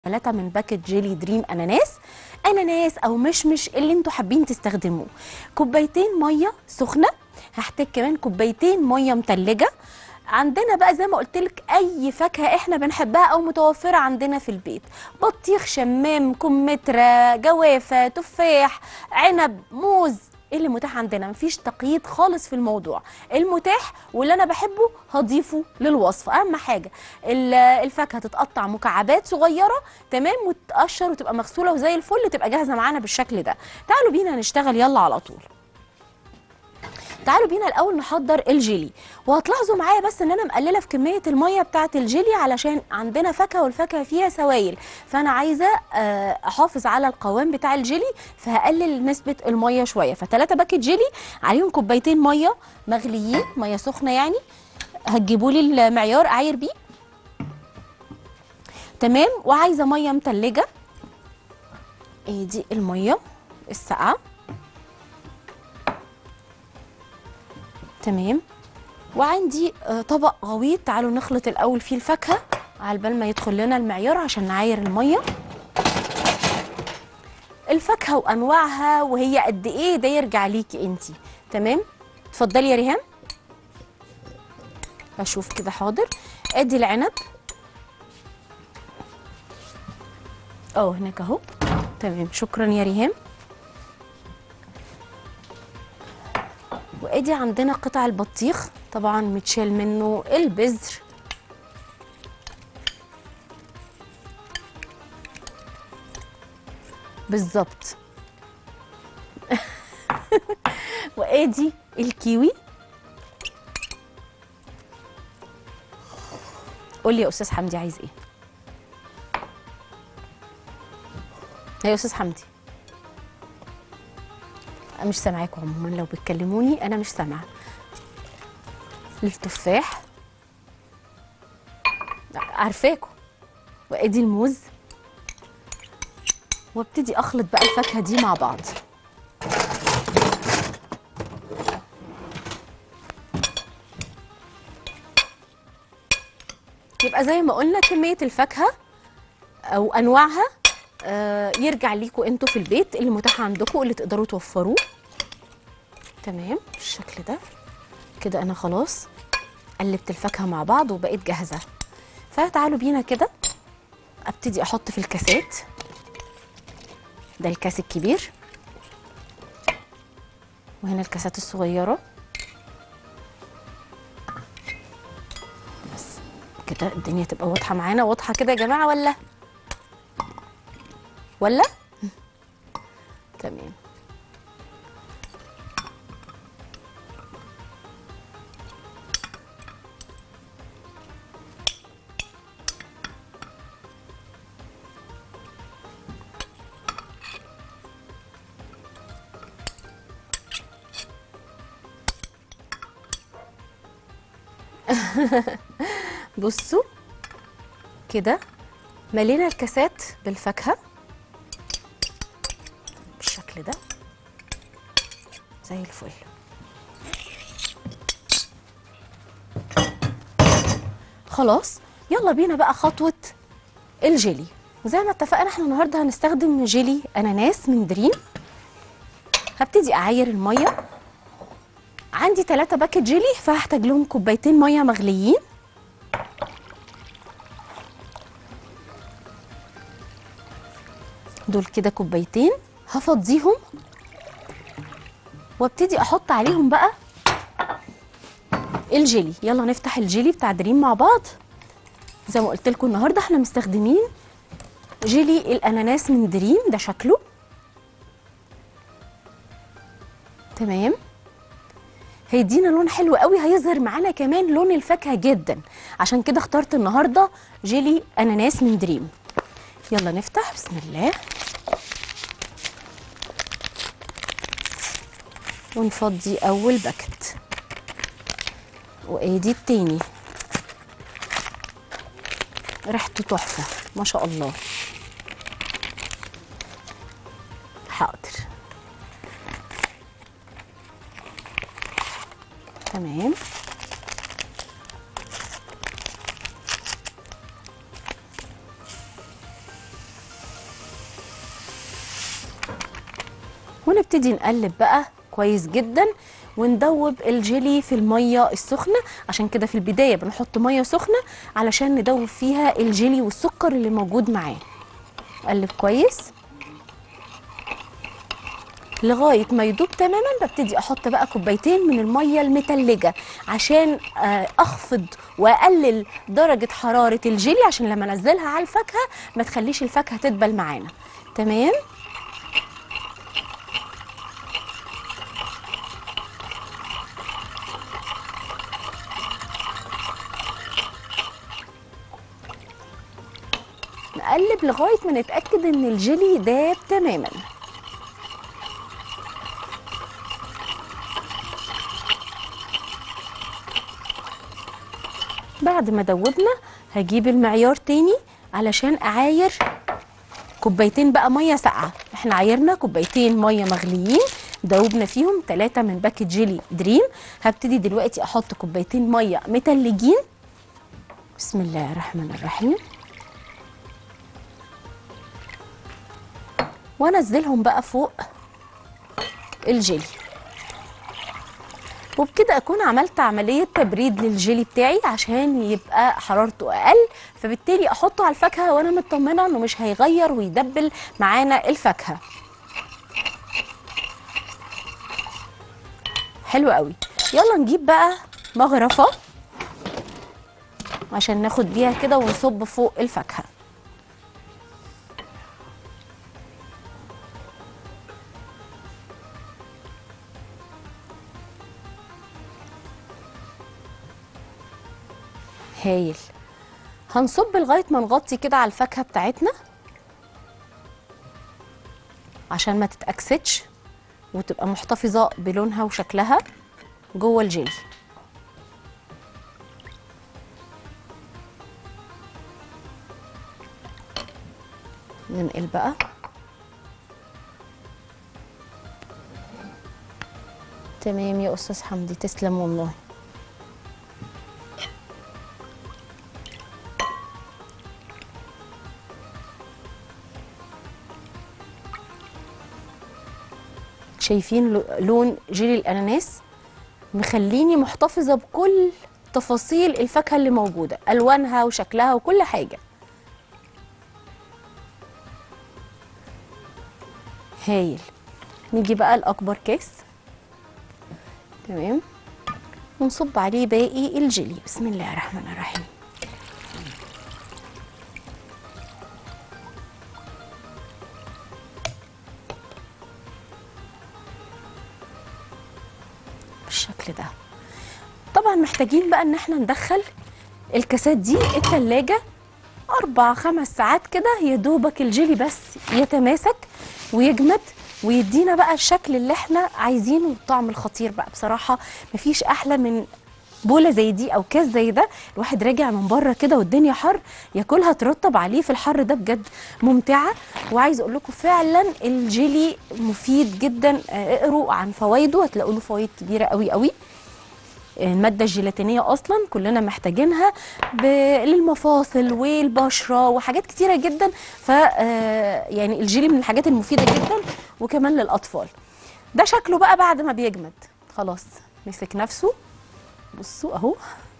ثلاثة من باكت جيلي دريم اناناس اناناس او مشمش اللي انتوا حابين تستخدموه كوبايتين ميه سخنه هحتاج كمان كوبايتين ميه متلجه عندنا بقى زي ما قلت لك اي فاكهه احنا بنحبها او متوفره عندنا في البيت بطيخ شمام كمثرى جوافه تفاح عنب موز ايه اللي متاح عندنا مفيش تقييد خالص في الموضوع المتاح واللي انا بحبه هضيفه للوصفه اهم حاجه ال- الفاكهه تتقطع مكعبات صغيره تمام وتقشر وتبقى مغسوله وزي الفل تبقى جاهزه معانا بالشكل ده تعالوا بينا نشتغل يلا على طول تعالوا بينا الاول نحضر الجيلي وهتلاحظوا معايا بس ان انا مقلله في كميه الميه بتاعه الجيلي علشان عندنا فاكهه والفاكهه فيها سوائل فانا عايزه آه، احافظ على القوام بتاع الجيلي فهقلل نسبه الميه شويه فثلاثة باكت جيلي عليهم كوبايتين ميه مغليين ميه سخنه يعني هتجيبوا لي المعيار اعاير بيه تمام وعايزه ميه متلجه ايه دي الميه الساقعه تمام وعندي آه، طبق غويط تعالوا نخلط الاول فيه الفاكهه على بال ما يدخل لنا المعيار عشان نعاير الميه الفاكهه وانواعها وهي قد ايه ده يرجع ليكي انتي تمام اتفضلي يا ريهام اشوف كده حاضر ادي العنب اه هناك اهو تمام شكرا يا ريهام وادي عندنا قطع البطيخ طبعا متشال منه البذر بالظبط وادي الكيوي قول لي يا استاذ حمدي عايز ايه يا استاذ حمدي أنا مش سامعاكم عموما لو بتكلموني انا مش سامعه التفاح عارفاكم وادي الموز وابتدي اخلط بقى الفاكهه دي مع بعض يبقى زي ما قلنا كميه الفاكهه او انواعها آه، يرجع ليكوا انتوا في البيت اللي متاح عندكم اللي تقدروا توفروه تمام بالشكل ده كده انا خلاص قلبت الفاكهه مع بعض وبقيت جاهزه فتعالوا بينا كده ابتدي احط في الكاسات ده الكاس الكبير وهنا الكاسات الصغيره بس كده الدنيا تبقى واضحه معانا واضحه كده يا جماعه ولا ولا تمام بصوا كده ملينا الكاسات بالفاكهه بالشكل ده زي الفل خلاص يلا بينا بقى خطوة الجيلي زي ما اتفقنا احنا النهارده هنستخدم جيلي اناناس من دريم هبتدي اعاير الميه عندي 3 باكت جيلي فهحتاج لهم كوبايتين ميه مغليين دول كده كوبايتين هفضيهم وابتدي احط عليهم بقى الجيلي يلا نفتح الجيلي بتاع دريم مع بعض زي ما قلت لكم النهارده احنا مستخدمين جيلي الاناناس من دريم ده شكله تمام هيدينا لون حلو قوي هيظهر معانا كمان لون الفاكهه جدا عشان كده اخترت النهارده جيلي اناناس من دريم يلا نفتح بسم الله ونفضي اول باكت وادي التاني ريحته تحفه ما شاء الله حاضر تمام ونبتدي نقلب بقى كويس جدا وندوب الجيلي في الميه السخنه عشان كده في البدايه بنحط ميه سخنه علشان ندوب فيها الجيلي والسكر اللي موجود معاه قلب كويس لغايه ما يدوب تماما ببتدي احط بقى كوبايتين من الميه المتلجه عشان آه، اخفض واقلل درجه حراره الجيلي عشان لما انزلها على الفاكهه ما تخليش الفاكهه تدبل معانا تمام نقلب لغايه ما نتاكد ان الجيلي داب تماما بعد ما دوبنا هجيب المعيار تاني علشان اعاير كوبايتين بقى ميه ساقعه احنا عايرنا كوبايتين ميه مغليين دوبنا فيهم ثلاثة من باكت جيلي دريم هبتدي دلوقتي احط كوبايتين ميه متلجين بسم الله الرحمن الرحيم وانزلهم بقى فوق الجيلي وبكده اكون عملت عمليه تبريد للجيلي بتاعي عشان يبقى حرارته اقل فبالتالي احطه على الفاكهه وانا مطمنه انه مش هيغير ويدبل معانا الفاكهه حلو قوي يلا نجيب بقى مغرفه عشان ناخد بيها كده ونصب فوق الفاكهه هايل هنصب لغايه ما نغطي كده على الفاكهه بتاعتنا عشان ما تتاكسدش وتبقى محتفظه بلونها وشكلها جوه الجيلي ننقل بقى تمام يا استاذ حمدي تسلم والله شايفين لو- لون جيلي الاناناس مخليني محتفظه بكل تفاصيل الفاكهه اللي موجوده الوانها وشكلها وكل حاجه هايل نيجي بقى الاكبر كاس تمام ونصب عليه باقي الجيلي بسم الله الرحمن الرحيم بالشكل ده طبعا محتاجين بقى ان احنا ندخل الكاسات دي التلاجة اربع خمس ساعات كده يا دوبك الجيلي بس يتماسك ويجمد ويدينا بقى الشكل اللي احنا عايزينه والطعم الخطير بقى بصراحة مفيش احلى من بوله زي دي او كاس زي ده الواحد راجع من بره كده والدنيا حر ياكلها ترطب عليه في الحر ده بجد ممتعه وعايز اقول لكم فعلا الجيلي مفيد جدا آه، اقروا عن فوائده هتلاقوا له فوائد كبيره قوي قوي المادة الجيلاتينية أصلا كلنا محتاجينها ب... للمفاصل والبشرة وحاجات كتيرة جدا ف آه، يعني الجيلي من الحاجات المفيدة جدا وكمان للأطفال ده شكله بقى بعد ما بيجمد خلاص مسك نفسه بصوا اهو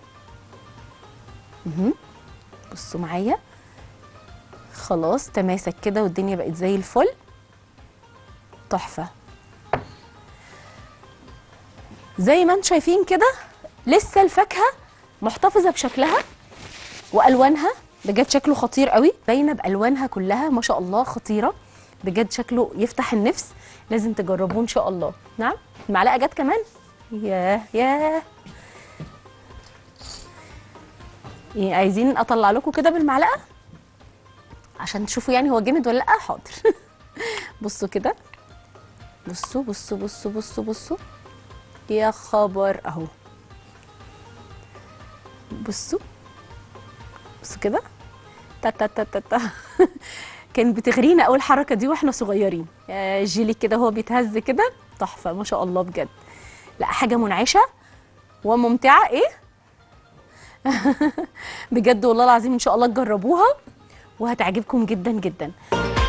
مهم. بصوا معايا خلاص تماسك كده والدنيا بقت زي الفل تحفه زي ما انتم شايفين كده لسه الفاكهه محتفظه بشكلها والوانها بجد شكله خطير قوي باينه بالوانها كلها ما شاء الله خطيره بجد شكله يفتح النفس لازم تجربوه ان شاء الله نعم المعلقه جت كمان ياه ياه يعني عايزين اطلع لكم كده بالمعلقه عشان تشوفوا يعني هو جامد ولا لا حاضر بصوا كده بصوا بصوا بصوا بصوا بصوا يا خبر اهو بصوا بصوا كده تا تا تا تا تا كانت بتغرينا اول حركه دي واحنا صغيرين يا جيلي كده هو بيتهز كده تحفه ما شاء الله بجد لا حاجه منعشه وممتعه ايه بجد والله العظيم ان شاء الله تجربوها وهتعجبكم جدا جدا